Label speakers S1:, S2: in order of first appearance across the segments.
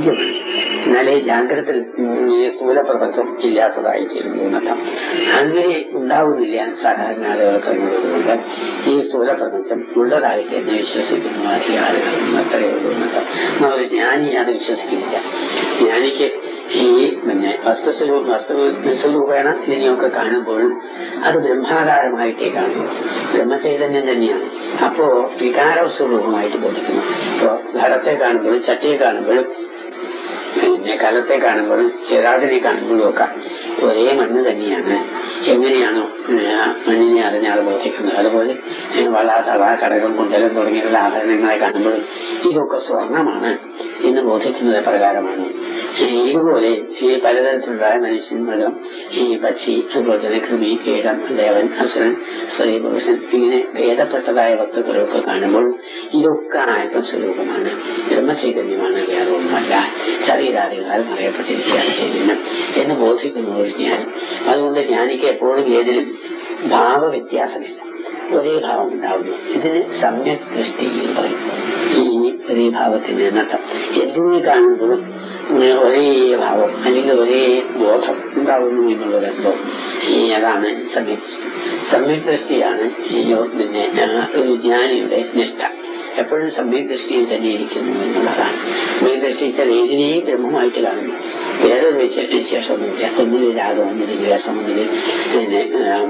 S1: ബോധ്യമാണ് എന്നാലേ ജാഗ്രത ഈ സ്ഥൂല പ്രപഞ്ചം ഇല്ലാത്തതായി തീരുന്നു എന്നർത്ഥം അങ്ങനെ ഉണ്ടാവുന്നില്ല സാധാരണ ആളുകൾക്ക് എന്നുള്ളതുകൊണ്ട് ഈ സ്ഥൂല പ്രപഞ്ചം ഉള്ളതായിട്ട് എന്നെ വിശ്വസിക്കുന്നു അധികം ആളുകൾ അത്രയേ ഉള്ളൂ എന്നർത്ഥം എന്നാൽ ഒരു ജ്ഞാനി അത് വിശ്വസിക്കുന്നില്ല ജ്ഞാനിക്ക് ഈ പിന്നെ വസ്തുസ്വരൂപ വസ്തു സ്വരൂപേണ ഇതിനെയൊക്കെ കാണുമ്പോഴും അത് ബ്രഹ്മാകാരമായിട്ടേ കാണുന്നു ബ്രഹ്മചൈതന്യം തന്നെയാണ് അപ്പോ വികാര സ്വരൂപമായിട്ട് ബോധിക്കുന്നു ഇപ്പോ ഘടത്തെ കാണുമ്പോഴും ചട്ടിയെ കാണുമ്പോഴും പിന്നെ കലത്തെ കാണുമ്പോഴും ചെറാതിനെ കാണുമ്പോഴും ഒക്കെ ഒരേ മണ്ണ് തന്നെയാണ് എങ്ങനെയാണോ ആ മണ്ണിനെ അറിഞ്ഞാൽ ബോധിക്കുന്നത് അതുപോലെ വള തള കടകം കുണ്ടലം തുടങ്ങിയുള്ള ആഭരണങ്ങളെ കാണുമ്പോഴും ഇതൊക്കെ സ്വർണമാണ് എന്ന് ബോധിക്കുന്നത് പ്രകാരമാണ് ഇതുപോലെ ഈ പലതരത്തിലുള്ള മനുഷ്യൻ മൃഗം ഈ പക്ഷി അതുപോലെ തന്നെ കൃമി കീടം ദേവൻ അസുരൻ സ്ത്രീ പുരുഷൻ ഇങ്ങനെ ഭേദപ്പെട്ടതായ വസ്തുക്കളൊക്കെ കാണുമ്പോൾ ഇതൊക്കെ ആത്മസ്വരൂപമാണ് ബ്രഹ്മചൈതന്യമാണ് വേറെ ഒന്നുമല്ല ശരീരാദികളാൽ മറയപ്പെട്ടിരിക്കുകയാണ് ചൈതന്യം എന്ന് ബോധിക്കുന്ന ഒരു ജ്ഞാനം അതുകൊണ്ട് ജ്ഞാനിക്ക് എപ്പോഴും ഏതിലും ഭാവവ്യത്യാസമില്ല ഒരേ ഭാവം ഉണ്ടാവുന്നു ഇതിന് സമ്യക് ദൃഷ്ടി എന്ന് പറയും ഈ ഒരേ ഭാവത്തിന് എന്നർത്ഥം എന്തിനെ കാണുമ്പോഴും ഒരേ ഭാവം അല്ലെങ്കിൽ ഒരേ ബോധം ഉണ്ടാവുന്നു എന്നുള്ളത് എന്തോ ഈ അതാണ് സമ്യക് ദൃഷ്ടി സമ്യക് ദൃഷ്ടിയാണ് ഈ പിന്നെ ഒരു ജ്ഞാനിയുടെ നിഷ്ഠ എപ്പോഴും സമ്യക് ദൃഷ്ടിയിൽ തന്നെ ഇരിക്കുന്നു എന്നുള്ളതാണ് സമ്യക് ദൃഷ്ടിച്ചാൽ ഏതിനെയും ബ്രഹ്മമായിട്ട് കാണുന്നു വേറെ വിശേഷമൊന്നുമില്ല ഒന്നിൽ രാഗം ഒന്നിൽ ദ്വേഷം ഒന്നിൽ പിന്നെ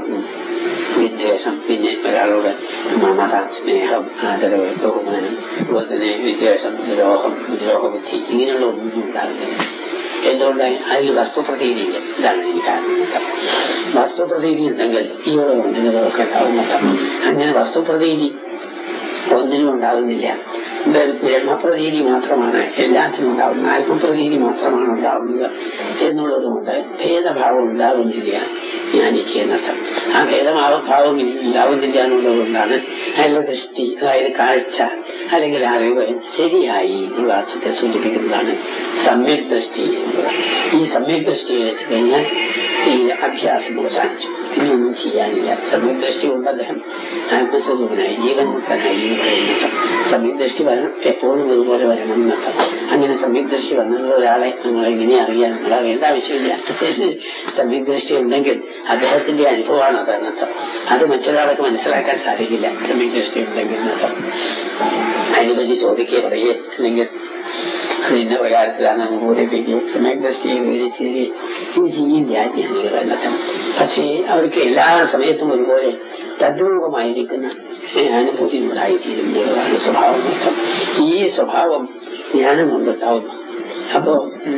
S1: വിദ്വേഷം പിന്നെ ഒരാളോട് മമത സ്നേഹം ആദരവ് ബഹുമാനം അതുപോലെ തന്നെ വിദ്വേഷം ദ്രോഹം ദ്രോഹബുദ്ധി ഇങ്ങനെയുള്ള ഒന്നും ഉണ്ടാകുന്നില്ല എന്തുകൊണ്ട് അതിൽ വസ്തുപ്രതീതിയില്ല ഇതാണ് എനിക്ക് കാരണം വസ്തുപ്രതീതി ഉണ്ടെങ്കിൽ ഈ ഒരു ഒന്നിനൊക്കെ ഉണ്ടാകുന്നുണ്ട് അങ്ങനെ വസ്തുപ്രതീതി ഒന്നിനും ഉണ്ടാകുന്നില്ല ബ്രഹ്മപ്രതീതി മാത്രമാണ് എല്ലാത്തിനും ഉണ്ടാകുന്നത് ആത്മപ്രതീതി മാത്രമാണ് ഉണ്ടാകുന്നത് എന്നുള്ളതുകൊണ്ട് ഭേദഭാവം ഉണ്ടാകുന്നില്ല ജ്ഞാനിക്ക് എന്നർത്ഥം ആ ഭേദഭാവം ഉണ്ടാകുന്നില്ല എന്നുള്ളതുകൊണ്ടാണ് അയാളുടെ ദൃഷ്ടി അതായത് കാഴ്ച അല്ലെങ്കിൽ അറിവ് ശരിയായി എന്നുള്ള അർത്ഥത്തെ സൂചിപ്പിക്കുന്നതാണ് സമ്യക് ദൃഷ്ടി എന്നുള്ളത് ഈ സമ്യക് ദൃഷ്ടിയിൽ എത്തിക്കഴിഞ്ഞാൽ ഈ അഭ്യാസം അവസാനിച്ചു ഇനിയൊന്നും ചെയ്യാനില്ല സമ്യക് ദൃഷ്ടി കൊണ്ട് അദ്ദേഹം ആത്മസ്വരൂപനായി ജീവൻ മുക്തനായി എന്ന് പറയുന്നത് സമ്യക് ദൃഷ്ടി വരണം എപ്പോഴും ഇതുപോലെ വരണം എന്നർത്ഥം അങ്ങനെ സമ്യക് ദൃഷ്ടി വന്നുള്ള ഒരാളെ നിങ്ങൾ എങ്ങനെ അറിയാൻ നിങ്ങൾ അറിയേണ്ട ആവശ്യമില്ല സമ്യക് ദൃഷ്ടി ഉണ്ടെങ്കിൽ അദ്ദേഹത്തിന്റെ അനുഭവമാണ് അത് എന്നർത്ഥം അത് മറ്റൊരാൾക്ക് മനസ്സിലാക്കാൻ സാധിക്കില്ല സമ്യക് ദൃഷ്ടി ഉണ്ടെങ്കിൽ എന്നർത്ഥം അതിനെപ്പറ്റി ചോദിക്കുക പറയേ അല്ലെങ്കിൽ അത് ഇന്ന പ്രകാരത്തിലാണ് ബോധിപ്പിക്കുകയും സമ്യക് ദൃഷ്ടിയെ വിവരിച്ച് ഇത് ചെയ്യില്ല ജ്ഞാനികൾ എന്നർത്ഥം പക്ഷേ അവർക്ക് എല്ലാ സമയത്തും ഒരുപോലെ തദ്രൂപമായിരിക്കുന്ന അനുഭൂതി ഉണ്ടായിത്തീരും എന്നുള്ളതാണ് സ്വഭാവം നഷ്ടം ഈ സ്വഭാവം ജ്ഞാനം കൊണ്ടുണ്ടാവുന്നു അപ്പോ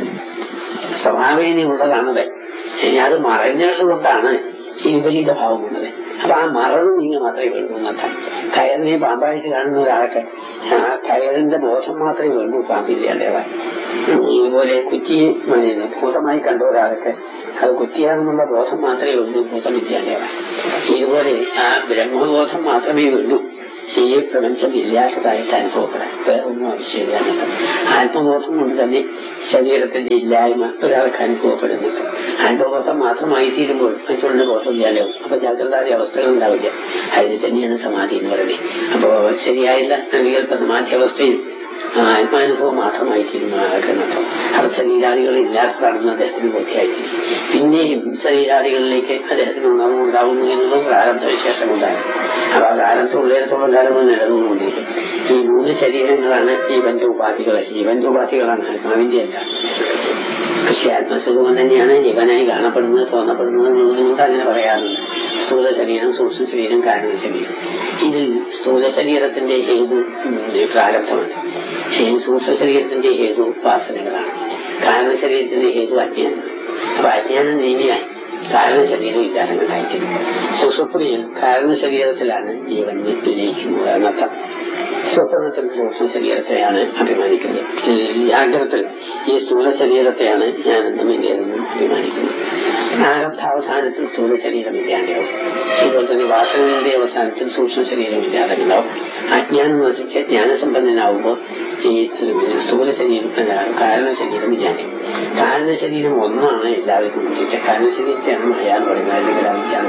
S1: സ്വഭാവേന ഉള്ളതാണത് അത് മറഞ്ഞതുകൊണ്ടാണ് ഈ വിപരീത ഭാവം വന്നത് അപ്പൊ ആ മറവ് നീങ്ങ മാത്രമേ വേണ്ടൂ എന്നർത്ഥം കയറിനെ പാമ്പായിട്ട് കാണുന്ന ഒരാൾക്ക് ആ കയറിന്റെ ബോധം മാത്രമേ വേണ്ടൂ പാമ്പില്ലാണ്ടേവാൻ ഇതുപോലെ കുറ്റിയെ ഭൂതമായി കണ്ട ഒരാൾക്ക് അത് കുറ്റിയാണെന്നുള്ള ബോധം മാത്രമേ ഉള്ളൂ ഭൂതമില്ലാണ്ടേവാൻ ഇതുപോലെ ആ ബ്രഹ്മബോധം മാത്രമേ വേണ്ടൂ ഈ പ്രപഞ്ചം ഇല്ലാത്തതായിട്ട് അനുഭവപ്പെടാൻ വേറെ ഒന്നും ആവശ്യമില്ല ആത്മബോധം കൊണ്ട് തന്നെ ശരീരത്തിന്റെ ഇല്ലായ്മ ഒരാൾക്ക് അനുഭവപ്പെടുന്നുണ്ട് ആത്മബോധം മാത്രമായി തീരുമ്പോൾ മറ്റുള്ള ബോധം ഇല്ലാലോ അപ്പൊ ജാഗ്രതാതി അവസ്ഥകൾ ഉണ്ടാവില്ല അതിന് തന്നെയാണ് സമാധി എന്ന് പറയുന്നത് അപ്പോ ശരിയായുള്ള വികല്പ സമാധി അവസ്ഥയിൽ ആത്മാനുഭവം മാത്രമായി തീരുന്നു ആഗ്രഹം അവർ ശരീരാദികൾ ഇല്ലാത്തതാണെന്ന് അദ്ദേഹത്തിന് ബോധ്യമായിത്തീരും പിന്നെയും ശരീരാദികളിലേക്ക് അദ്ദേഹത്തിന് ഉണർവ് ഉണ്ടാകുന്നു എന്നുള്ളത് പ്രാരംഭ വിശേഷം ഉണ്ടാകും അപ്പൊ ആ പ്രാരംഭം ഉള്ളിടത്തോളം കാലം നിലനിന്നുകൊണ്ടിരിക്കും ഈ മൂന്ന് ശരീരങ്ങളാണ് ഈ പഞ്ചോപാധികൾ ഈ പഞ്ചോപാധികളാണ് ആത്മാവിന്റെ അല്ല പക്ഷെ ആത്മസ്വരൂപം തന്നെയാണ് ജീവനായി കാണപ്പെടുന്നത് തോന്നപ്പെടുന്നത് എന്നുള്ളതുകൊണ്ട് അങ്ങനെ പറയാറുണ്ട് സ്ഥൂല ശരീരം സൂക്ഷ്മ ശരീരം കാരണ ശരീരം ഇതിൽ സ്ഥൂല ശരീരത്തിന്റെ ഹേതു പ്രാരബ്ധമാണ് സൂക്ഷ്മ ശരീരത്തിന്റെ ഹേതു വാസനകളാണ് കാരണ ശരീരത്തിന്റെ ഹേതു അജ്ഞാനമാണ് അപ്പൊ അജ്ഞാനം നീങ്ങിയാൽ കാരണ ശരീരം ഇല്ലാത്തങ്ങണ്ടായിരിക്കും സുസുപ്രിയൻ കാരണ ശരീരത്തിലാണ് ജീവൻ ലയിക്കുന്നത് എന്നർത്ഥം സ്വപ്നത്തിൽ സൂക്ഷ്മ ശരീരത്തെയാണ് അഭിമാനിക്കുന്നത് ജാഗ്രതത്തിൽ ഈ സ്ഥൂല ശരീരത്തെയാണ് ഞാനെന്നും എന്റേതെന്നും അഭിമാനിക്കുന്നത് പ്രാരബ്ധാവസാനത്തിൽ സ്ഥൂല ശരീരം ഇല്ലാണ്ടാവും അതുപോലെ തന്നെ വാസനയുടെ അവസാനത്തിൽ സൂക്ഷ്മ ശരീരം ഇല്ലാതെ ഉണ്ടാവും അജ്ഞാനം നശിച്ച് ജ്ഞാനസമ്പന്നനാവുമ്പോൾ ഈ സ്ഥൂല ശരീരം കാരണ ശരീരം ഇല്ലാണ്ടാവും കാരണ ശരീരം ഒന്നാണ് എല്ലാവർക്കും വേണ്ടിയിട്ട് കാരണ ശരീരത്തെയാണ് മായ എന്ന് പറയുന്നത് അല്ലെങ്കിൽ അവിദ്യാന്ന്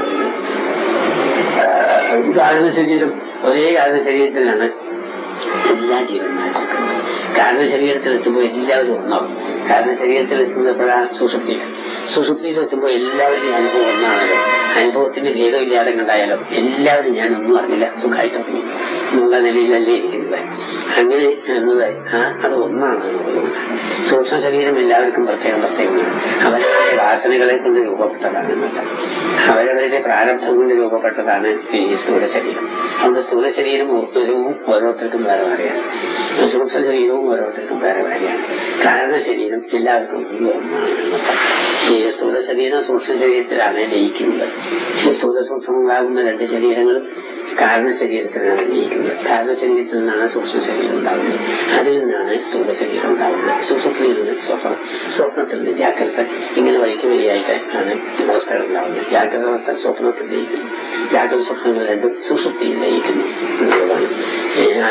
S1: പറയുന്നത് കാരണ ശരീരം ഒരേ കാരണ ശരീരത്തിലാണ് എല്ലാ ജീവന്മാരും കാരണ ശരീരത്തിൽ എത്തുമ്പോൾ എല്ലാവരും ഒന്നാവും കാരണ ശരീരത്തിൽ എത്തുന്നത് എപ്പോഴാണ് സുഷുപ്തിയിൽ സുഷുപ്തിയിൽ എത്തുമ്പോൾ എല്ലാവരുടെയും അനുഭവം ഒന്നാണല്ലോ അനുഭവത്തിന് ഭേദമില്ലാതെ കണ്ടായാലോ എല്ലാവരും ഞാൻ ഒന്നും അറിഞ്ഞില്ല സുഖമായിട്ട് ഉറങ്ങി എന്നുള്ള നിലയിലല്ലേ ഇരിക്കുന്നത് അങ്ങനെ എന്നത് ആ അത് ഒന്നാണ് എന്നുള്ളതുകൊണ്ട് സൂക്ഷ്മ ശരീരം എല്ലാവർക്കും പ്രത്യേകം പ്രത്യേകമാണ് അവരവരുടെ വാസനകളെ കൊണ്ട് രൂപപ്പെട്ടതാണ് എന്നല്ല അവരവരുടെ പ്രാരബ്ധം കൊണ്ട് രൂപപ്പെട്ടതാണ് ഈ സ്ഥൂല ശരീരം അതുകൊണ്ട് സ്ഥൂല ശരീരം ഓരോരുത്തരും ഓരോരുത്തർക്കും വേറെ വേറെയാണ് സൂക്ഷ്മ ശരീരവും ഓരോരുത്തർക്കും വേറെ വേറെയാണ് കാരണ ശരീരം എല്ലാവർക്കും ഒരു ഒന്നാണ് എന്നർത്ഥം. ഈ സ്ഥൂല ശരീരം സൂക്ഷ്മ ശരീരത്തിലാണ് ലയിക്കുന്നത് ഈ സ്ഥൂല സൂക്ഷ്മങ്ങളാകുന്ന രണ്ട് ശരീരങ്ങൾ കാരണ ശരീരത്തിലാണ് ലയിക്കുന്നത് കാരണ ശരീരത്തിൽ നിന്നാണ് സൂക്ഷ്മ ശരീരം ഉണ്ടാകുന്നത് അതിൽ നിന്നാണ് സ്ഥൂല ശരീരം ഉണ്ടാകുന്നത് സുഷുപ്തിയിൽ നിന്ന് സ്വപ്നം സ്വപ്നത്തിൽ നിന്ന് ജാഗ്രത ഇങ്ങനെ വഴിക്ക് വഴിയായിട്ട് ആണ് അവസ്ഥകൾ ഉണ്ടാകുന്നത് ജാഗ്രത അവസ്ഥ സ്വപ്നത്തിൽ ലയിക്കുന്നു ജാഗ്രത സ്വപ്നങ്ങൾ രണ്ടും സുഷുപ്തിയിൽ ലയിക്കുന്നു എന്നുള്ളതാണ് ഏ, ആ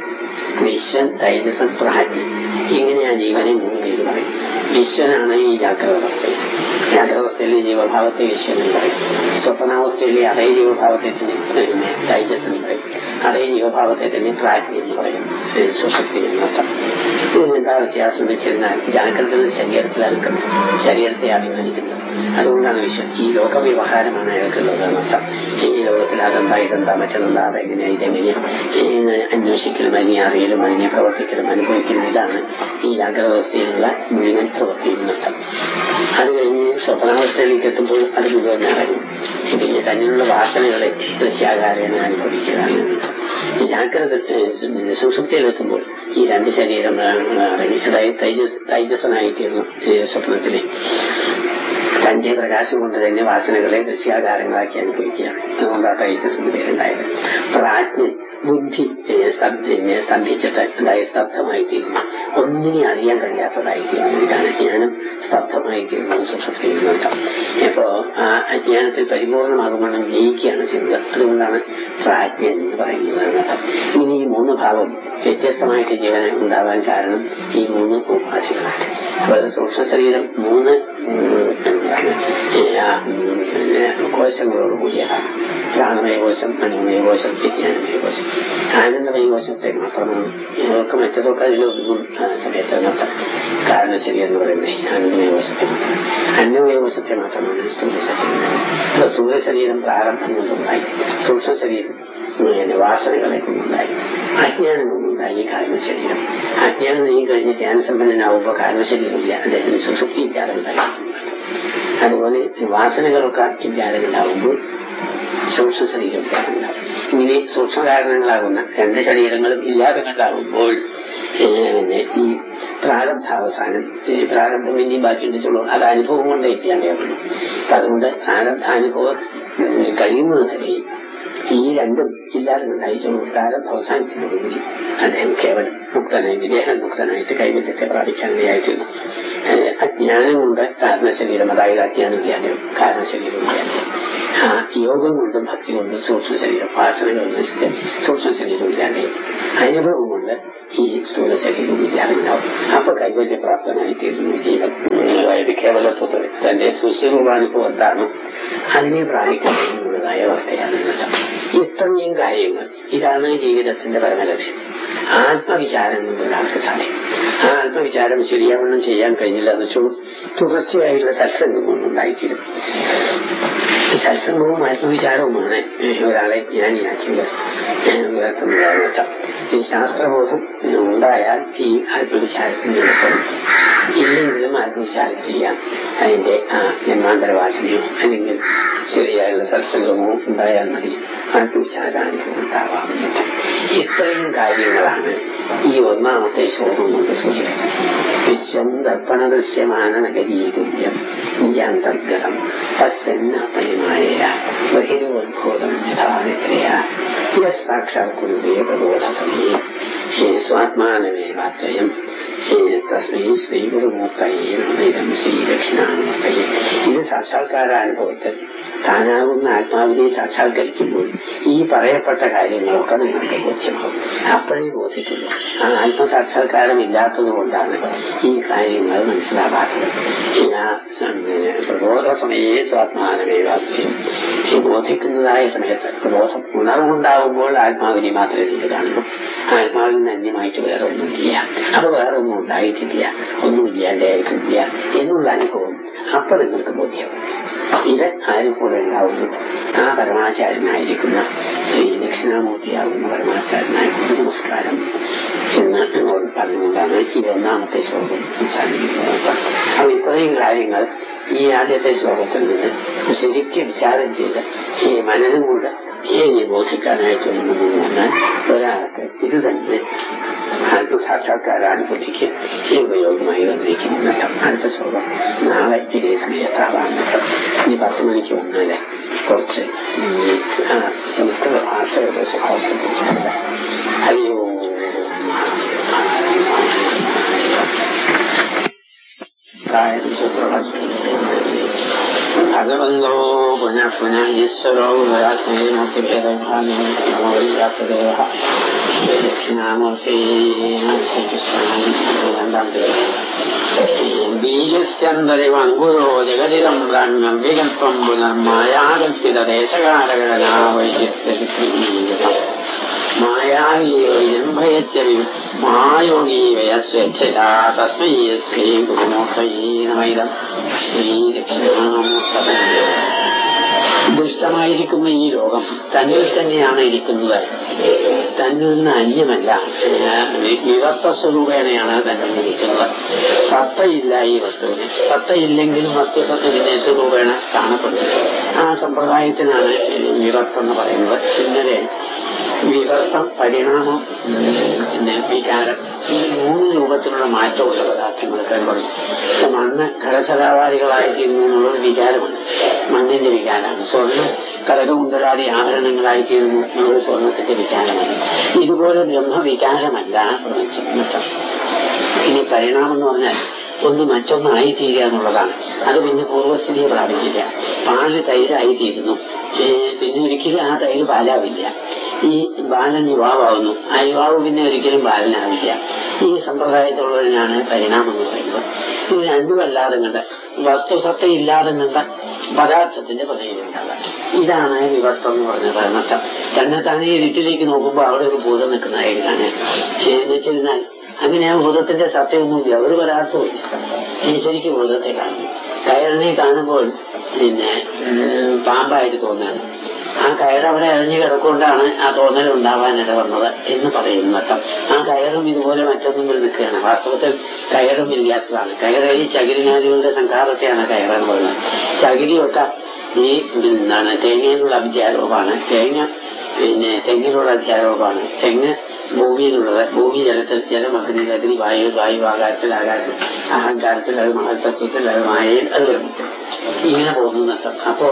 S1: വിശ്വൻ തൈജസം പ്രാജ്ഞ ഇങ്ങനെ ആ ജീവനെ മൂന്ന് പേര് പറയും വിശ്വനാണ് ഈ ജാഗ്രത അവസ്ഥയിൽ ജാഗ്രത അവസ്ഥയിലെ ജീവഭാവത്തെ വിശ്വൻ എന്ന് പറയും സ്വപ്നാവസ്ഥയിലെ അതേ ജീവഭാവത്തെ തന്നെ പിന്നെ തൈജസ് എന്ന് പറയും അതേ ജീവഭാവത്തെ തന്നെ പ്രാജ്ഞ എന്ന് പറയും ഏ, സുഷുപ്തി എന്നർത്ഥം ഇതിനെന്താ വ്യത്യാസം എന്ന് വെച്ചിരുന്നാൽ ജാഗ്രത ശരീരത്തിലാണ് നിൽക്കുന്നത് ശരീരത്തെ അഭിമാനിക്കുന്നത് അതുകൊണ്ടാണ് വിശ്വം ഈ ലോക വ്യവഹാരമാണ് അയാൾക്കുള്ളത് എന്നർത്ഥം ഈ ലോകത്തിൽ അതെന്താ ഇതെന്താ മറ്റെന്താ അതെങ്ങനെയാ ഇതെങ്ങനെയാ എന്ന് അന്വേഷിക്കലും അതിനെ അറിയലും അതിനെ പ്രവർത്തിക്കലും അനുഭവിക്കലും ഇതാണ് ഈ ജാഗ്രതാവസ്ഥയിലുള്ള മുഴുവൻ പ്രവൃത്തിയും എന്നർത്ഥം അത് കഴിഞ്ഞ് സ്വപ്നാവസ്ഥയിലേക്ക് എത്തുമ്പോൾ അത് മുഴുവൻ അറിയും പിന്നെ തന്നിലുള്ള വാസനകളെ ദൃശ്യാകാരേണ അനുഭവിക്കുകയാണ് ഈ ജാഗ്രത ഏഹ്, സുഷുപ്തിയിലെത്തുമ്പോൾ ഈ രണ്ട് ശരീരങ്ങളാണ് അറിയും അതായത് തൈജസ് തൈജസനായിത്തീർന്നു ഈ സ്വപ്നത്തിലെ തന്റെ പ്രകാശം കൊണ്ട് തന്നെ വാസനകളെ ദൃശ്യാകാരങ്ങളാക്കി അനുഭവിക്കുകയാണ് അതുകൊണ്ട് ആ തൈജസ്സിന് പേരുണ്ടായത് പ്രാജ്ഞ ബുദ്ധി ഏഹ്, സ്തംഭ- ഏഹ്, സ്തംഭിച്ചിട്ട് അതായത് സ്തബ്ധമായി തീരുന്നു ഒന്നിനെ അറിയാൻ കഴിയാത്തതായി തീരുന്നു ഇതാണ് ജ്ഞാനം സ്തബ്ധമായി തീരുന്നത് സുഷുപ്തിയിൽ നിന്നർത്ഥം അപ്പോ ആ അജ്ഞാനത്തിൽ പരിപൂർണമാകുമ്പോൾ ജയിക്കുകയാണ് ചെയ്യുന്നത് അതുകൊണ്ടാണ് പ്രാജ്ഞ എന്ന് പറയുന്നത് എന്നർത്ഥം ഇനി ഈ മൂന്ന് ഭാവം വ്യത്യസ്തമായിട്ട് ജീവനെ ഉണ്ടാവാൻ കാരണം ഈ മൂന്ന് ഉപാധികളാണ് അപ്പോൾ സൂക്ഷ്മ ശരീരം മൂന്ന് ഉം, എന്താണ് ഈ ആ, ഉം, പിന്നെ കോശങ്ങളോട് കൂടിയതാണ് പ്രാണമയ കോശം മനോമയ കോശം വിജ്ഞാനമയ കോശം ആനന്ദമയ കോശത്തെ മാത്രമാണ് ഇതൊക്കെ മറ്റതൊക്കെ അതിലൊന്നും ആ, സമയത്ത് മാത്രം കാരണം ശരീരം പറയുന്നത് ആനന്ദമയ കോശത്തെ മാത്രം അന്നമയ കോശത്തെ മാത്രമാണ് സ്ഥൂല ശരീരം അപ്പോൾ സ്ഥൂല ശരീരം പ്രാരംഭം കൊണ്ടുണ്ടായി സൂക്ഷ്മ ശരീരം പിന്നെ വാസനകളെ കൊണ്ടുണ്ടായി അജ്ഞാനം കൊണ്ടുണ്ടായി ഈ കാരണ ശരീരം അജ്ഞാനം നീങ്ങി കഴിഞ്ഞ് ധ്യാനസമ്പന്നനാവുമ്പോൾ കാരണ ശരീരമില്ല അദ്ദേഹത്തിന് സുഷുപ്തി ഇല്ലാതെ ഉണ്ടായി അതുപോലെ വാസനകളൊക്കെ ഇല്ലാതെ ഉണ്ടാവുമ്പോൾ സൂക്ഷ്മ ശരീരം ഇല്ലാതെ ഉണ്ടാവും ഇങ്ങനെ സൂക്ഷ്മ കാരണങ്ങളാകുന്ന രണ്ട് ശരീരങ്ങളും ഇല്ലാതെ കണ്ടാകുമ്പോൾ ഏഹ്, പിന്നെ ഈ പ്രാരബ്ധാവസാനം ഈ പ്രാരബ്ധം ഇനിയും ബാക്കിയുണ്ട് ചുള്ളൂ അത് അനുഭവം കൊണ്ട് എത്തിയാണ്ടേ ഉള്ളൂ അപ്പൊ അതുകൊണ്ട് പ്രാരബ്ധാനുഭവം ഉം, കഴിയുന്നത് വരെയും ഈ രണ്ടും ഇല്ലാതെ ഉണ്ടായിച്ചുള്ളൂ പ്രാരബ്ധ അവസാനിക്കുന്നതോടുകൂടി അദ്ദേഹം കേവലം മുക്തനായി വിദേഹം മുക്തനായിട്ട് കൈവല്യത്തെ പ്രാപിക്കാനിടയായിത്തീർന്നു ഏഹ്, അജ്ഞാനം കൊണ്ട് കാരണശരീരം അതായത് അജ്ഞാനം ഇല്ലാതെയും കാരണശരീരം ഇല്ലാതെയും ആ യോഗം കൊണ്ടും ഭക്തി കൊണ്ടും സൂക്ഷ്മ ശരീരം വാസനകൾ നശിച്ച് സൂക്ഷ്മ ശരീരം ഇല്ലാതെയും അനുഭവം കൊണ്ട് ഈ സ്ഥൂല ശരീരം ഇല്ലാതെ ഉണ്ടാവും അപ്പൊ കൈവല്യ പ്രാപ്തനായി തീരുന്നു ജീവൻ അതായത് കേവലത്വത്തിൽ തന്റെ സുസ്വരൂപാനുഭവം എന്താണോ അതിനെ പ്രാപിക്കുന്നതിനുള്ളതായ അവസ്ഥയാണ് എന്നർത്ഥം ഇത്രയും കാര്യങ്ങൾ ഇതാണ് ജീവിതത്തിന്റെ പരമലക്ഷ്യം ആത്മവിചാരം കൊണ്ട് ഒരാൾക്ക് സാധിക്കും ആ ആത്മവിചാരം ശരിയാവണ്ണം ചെയ്യാൻ കഴിഞ്ഞില്ല എന്ന് വെച്ചാൽ തുടർച്ചയായിട്ടുള്ള സത്സംഗം കൊണ്ടുണ്ടായിത്തീരും ഈ സത്സംഗവും ആത്മവിചാരവുമാണ് ഒരാളെ ജ്ഞാനിയാക്കിയത് ഉയർത്തുന്നതാണ് ഈ ശാസ്ത്രബോധം ഉണ്ടായാൽ ഈ ആത്മവിചാരത്തിന് എളുപ്പം ഇല്ലെങ്കിലും ആത്മവിചാരം ചെയ്യാം അതിന്റെ ആ ജന്മാന്തരവാസനയോ അല്ലെങ്കിൽ ശരിയായുള്ള സത്സംഗമോ ഉണ്ടായാൽ മതി ആത്മവിചാരാനുഭവം ഉണ്ടാവാറുണ്ട് ഇത്രയും കാര്യങ്ങളാണ് ഈ ഒന്നാമത്തെ ശ്ലോകം കൊണ്ട് സൂചിപ്പിച്ചത് വിശ്വം ദർപ്പണ ദൃശ്യമാന നഗരീതുല്യം നിജാന്തർഗതം തസ്സന്ന പരിമായ ബഹിരോദ്ഭൂതം യഥാനിദ്രയ യസാക്ഷാത് കുരുവേ പ്രബോധ സമയേ സ്വാത്മാനമേവാദ്വയം തസ്മൈ ശ്രീ ഗുരുമൂർത്തയെ നന്ദിരം ശ്രീ ദക്ഷിണാമൂർത്തയെ ഇത് സാക്ഷാത്കാരാനുഭവത്തിൽ താനാകുന്ന ആത്മാവിനെ സാക്ഷാത്കരിക്കുമ്പോൾ ഈ പറയപ്പെട്ട കാര്യങ്ങളൊക്കെ നിങ്ങൾക്ക് ബോധ്യമാകും അപ്പോഴേ ബോധിക്കുള്ളൂ ആ ആത്മസാക്ഷാത്കാരം ഇല്ലാത്തത് കൊണ്ടാണ് ഈ കാര്യങ്ങൾ മനസ്സിലാകാത്തത് പ്രബോധ സമയേ സ്വാത്മാനമേവാത്മയും ഈ ബോധിക്കുന്നതായ സമയത്ത് പ്രബോധം ഉണർവുണ്ടാകുമ്പോൾ ആത്മാവിനെ മാത്രമേ നിങ്ങൾ കാണുന്നു ആത്മാവിൽ നിന്ന് അന്യമായിട്ട് വേറെ ഒന്നുമില്ല അപ്പൊ വേറെ ഒന്നും ഉണ്ടായിട്ടില്ല ഒന്നും ഇല്ലാണ്ടായിട്ടില്ല എന്നുള്ള അനുഭവം അപ്പൊ നിങ്ങൾക്ക് ബോധ്യമാകും ഇത് ആരും കൂടെ ഉണ്ടാവുന്നു ആ പരമാചാര്യനായിരിക്കുന്ന ശ്രീ ദക്ഷിണാമൂർത്തിയാകുന്ന പരമാചാര്യനായ ഗുരു നമസ്കാരം എന്ന് എന്നോട് പറഞ്ഞുകൊണ്ടാണ് ഈ ഒന്നാമത്തെ ശ്ലോകം സംസാരിക്കുന്നത് അപ്പൊ ഇത്രയും കാര്യങ്ങൾ ഈ ആദ്യത്തെ ശ്ലോകത്തിൽ നിന്ന് ശരിക്കും വിചാരം ചെയ്ത് ഈ മനനം കൊണ്ട് ഈ ബോധിക്കാനായിട്ട് വന്നു പറഞ്ഞാൽ ഒരാൾക്ക് ഇത് തന്നെ ആത്മസാക്ഷാത്കാരാനുഭൂതിക്ക് ഈ ഉപയോഗമായി വന്നിരിക്കുന്നു അടുത്ത ശ്ലോകം നാളെ ഇതേ സമയത്താവാണ് ഇനി പത്ത് മണിക്ക് വന്നാല് കുറച്ച് സംസ്കൃത ഭാഷയുടെ സ്വഭാവത്തെ കുറിച്ചുണ്ട് ഹരിയോ ഭഗവന്തോ പുനഃ പുനഃ ഈശ്വരോ ഗുരാത്മേമൂർത്തിഭേദാത്മദേവ ദക്ഷിണാമൂർത്തി രണ്ടാം ബീജസ്യന്തരിവങ്കുരോ ജഗതിരം ബ്രഹ്മം വികൽപ്പം പുനർമായാകൽപ്പിത ദേശകാലഘടനാ വൈദ്യസ്യ മായാജീവയത്തെ മായോഗീവയ സ്വേച്ഛയാ തസ്മൈ ശ്രീ ഗുരുമൂർത്തയേ നമൈതം ശ്രീ ദക്ഷിണാമൂർത്തമേ ദുഷ്ടമായിരിക്കുന്ന ഈ ലോകം തന്നിൽ തന്നെയാണ് ഇരിക്കുന്നത് തന്നിൽ നിന്ന് അന്യമല്ല വിവർത്ത സ്വരൂപേണയാണ് തന്നിൽ ഇരിക്കുന്നത് സത്തയില്ല ഈ വസ്തുവിന് സത്തയില്ലെങ്കിലും വസ്തു സത്യത്തിന്റെ സ്വരൂപേണ കാണപ്പെടുന്നത് ആ സമ്പ്രദായത്തിനാണ് വിവർത്തം എന്ന് പറയുന്നത് ഇന്നലെ വിവർത്തം പരിണാമം പിന്നെ വികാരം ഈ മൂന്ന് രൂപത്തിലുള്ള മാറ്റമുള്ള പദാർത്ഥങ്ങൾ കണ്ടുള്ളൂ മണ്ണ് ഘടസലാവാദികളായിത്തീരുന്നു എന്നുള്ളത് വികാരമാണ് മണ്ണിന്റെ വികാരമാണ് സ്വർണ്ണം കരകമുണ്ടലാതി ആഭരണങ്ങളായിത്തീരുന്നു എന്നുള്ളത് സ്വർണത്തിന്റെ വികാരമാണ് ഇതുപോലെ ബ്രഹ്മവികാരമല്ല പ്രപഞ്ചം മൊത്തം ഇനി പരിണാമം എന്ന് പറഞ്ഞാൽ ഒന്ന് മറ്റൊന്നായി തീരുക എന്നുള്ളതാണ് അത് പിന്നെ പൂർവ്വസ്ഥിതിയെ പ്രാപിക്കില്ല പാല് തൈരായിത്തീരുന്നു പിന്നെ ഒരിക്കലും ആ തൈര് പാലാവില്ല ഈ ബാലൻ യുവാവാകുന്നു ആ യുവാവ് പിന്നെ ഒരിക്കലും ബാലനാവില്ല ഈ സമ്പ്രദായത്തിലുള്ളതിനാണ് പരിണാമം എന്ന് പറയുന്നത് ഇത് രണ്ടുമല്ലാതെ കണ്ട് വസ്തുസത്ത ഇല്ലാതെ കണ്ട പദാർത്ഥത്തിന്റെ പദവിയിലുണ്ടാകാം ഇതാണ് വിവർത്തം എന്ന് പറഞ്ഞത് അന്നത്തെ തന്നെ തന്നെ ഇരുട്ടിലേക്ക് നോക്കുമ്പോൾ അവിടെ ഒരു ഭൂതം നിൽക്കുന്നതായിട്ട് കാണാൻ എന്ന് വെച്ചിരുന്നാൽ അങ്ങനെ ആ ഭൂതത്തിന്റെ സത്യമൊന്നുമില്ല ഒരു പദാർത്ഥവും ഇല്ല ശരിക്കും ഭൂതത്തെ കാണുന്നു കയറിനെ കാണുമ്പോൾ പിന്നെ പാമ്പായിട്ട് തോന്നുകയാണ് ആ കയർ അവിടെ അഴിഞ്ഞു കിടക്കൊണ്ടാണ് ആ തോന്നൽ ഉണ്ടാവാൻ ഇടവന്നത് എന്ന് പറയുന്നു മൊത്തം ആ കയറും ഇതുപോലെ മറ്റൊന്നും നിൽക്കുകയാണ് വാസ്തവത്തിൽ കയറും ഇല്ലാത്തതാണ് കയറ് ഈ ചകിരിനാദികളുടെ സംഘാതത്തെയാണ് കയറെന്ന് പറയുന്നത് ചകിരിയൊക്കെ ഈ എന്താണ് തേങ്ങയിലുള്ള അധ്യാരോപമാണ് തേങ്ങ പിന്നെ തെങ്ങിനുള്ള അധ്യാരോപമാണ് തെങ്ങ് ഭൂമിയിലുള്ളത് ഭൂമി ജലത്തിൽ ജലം അഗ്നി അഗ്നി വായു വായു ആകാശത്തിൽ ആകാശം അഹങ്കാരത്തിൽ അത് മഹത്തത്വത്തിൽ അത് മായയിൽ അത് വരുന്നു ഇങ്ങനെ പോകുന്നു അപ്പോ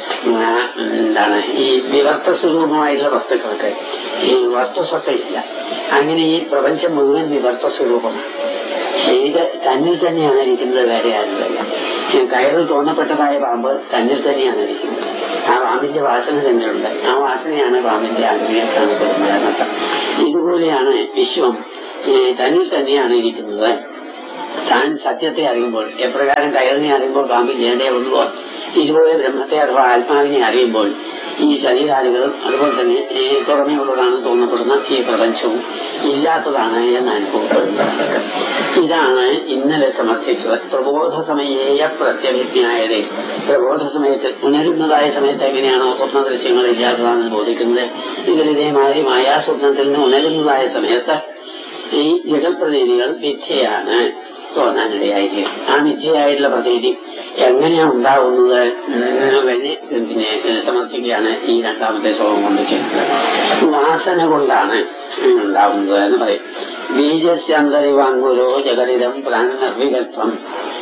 S1: എന്താണ് ഈ വിവർത്ത സ്വരൂപമായിട്ടുള്ള വസ്തുക്കൾക്ക് ഈ വസ്തുസത്തയില്ല അങ്ങനെ ഈ പ്രപഞ്ചം മുഴുവൻ വിവർത്ത സ്വരൂപമാണ് ഇത് തന്നിൽ തന്നെയാണ് ഇരിക്കുന്നത് വേറെ ആരുമല്ല കയറിൽ തോന്നപ്പെട്ടതായ പാമ്പ് തന്നിൽ തന്നെയാണ് ഇരിക്കുന്നത് ആ പാമ്പിന്റെ വാസന തന്നെയുണ്ട് ആ വാസനയാണ് പാമ്പിന്റെ അഗ്നിയെ കാണപ്പെടുന്നത് എന്നർത്ഥം ഇതുപോലെയാണ് വിശ്വം തന്നിൽ തന്നെയാണ് ഇരിക്കുന്നത് താൻ സത്യത്തെ അറിയുമ്പോൾ എപ്രകാരം കയറിനെ അറിയുമ്പോൾ പാമ്പിൽ ജേണ്ടേ ഒന്നുവോ ഇതുപോലെ ബ്രഹ്മത്തെ അഥവാ ആത്മാവിനെ അറിയുമ്പോൾ ഈ ശരീരാദികളും അതുപോലെ തന്നെ പുറമേയുള്ളതാണ് തോന്നപ്പെടുന്ന ഈ പ്രപഞ്ചവും ഇല്ലാത്തതാണ് എന്ന് അനുഭവപ്പെടുന്നത് ഇതാണ് ഇന്നലെ സമർത്ഥിച്ചത് പ്രബോധ സമയേയ പ്രത്യഭിജ്ഞായത പ്രബോധ സമയത്ത് ഉണരുന്നതായ സമയത്ത് എങ്ങനെയാണോ സ്വപ്ന ദൃശ്യങ്ങൾ ഇല്ലാത്തതാണെന്ന് ബോധിക്കുന്നത് ഇതിൽ ഇതേമാതിരി മായാസ്വപ്നത്തിൽ നിന്ന് ഉണരുന്നതായ സമയത്ത് ഈ ജഗൽപ്രതിനിധികൾ മിഥ്യയാണ് തോന്നാനിടയായി ആ മിഥ്യയായിട്ടുള്ള പ്രതീതി എങ്ങനെയാ ഉണ്ടാവുന്നത് പിന്നെ സമർത്ഥിക്കുകയാണ് ഈ രണ്ടാമത്തെ ശ്ലോകം കൊണ്ട് ചെയ്യുന്നത് വാസന കൊണ്ടാണ് ഉണ്ടാവുന്നത് എന്ന് പറയും ബീജസ്യന്തരിവാങ്കുരോ ജഗതിതം പ്രാണവികൽപ്പം